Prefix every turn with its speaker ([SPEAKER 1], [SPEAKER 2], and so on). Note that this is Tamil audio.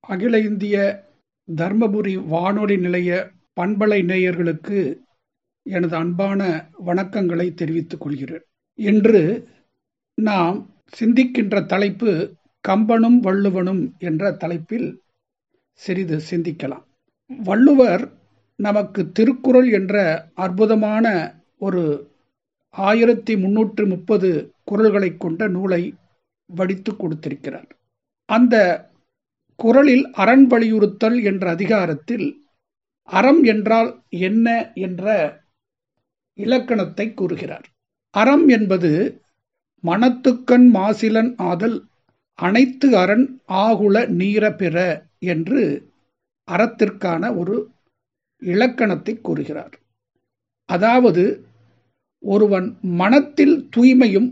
[SPEAKER 1] அகில இந்திய தர்மபுரி வானொலி நிலைய பண்பலை நேயர்களுக்கு எனது அன்பான வணக்கங்களை தெரிவித்துக் கொள்கிறேன் இன்று நாம் சிந்திக்கின்ற தலைப்பு கம்பனும் வள்ளுவனும் என்ற தலைப்பில் சிறிது சிந்திக்கலாம் வள்ளுவர் நமக்கு திருக்குறள் என்ற அற்புதமான ஒரு ஆயிரத்தி முன்னூற்று முப்பது குரல்களை கொண்ட நூலை வடித்து கொடுத்திருக்கிறார் அந்த குரலில் அரண் வலியுறுத்தல் என்ற அதிகாரத்தில் அறம் என்றால் என்ன என்ற இலக்கணத்தை கூறுகிறார் அறம் என்பது மனத்துக்கண் மாசிலன் ஆதல் அனைத்து அரண் ஆகுல நீர பெற என்று அறத்திற்கான ஒரு இலக்கணத்தை கூறுகிறார் அதாவது ஒருவன் மனத்தில் தூய்மையும்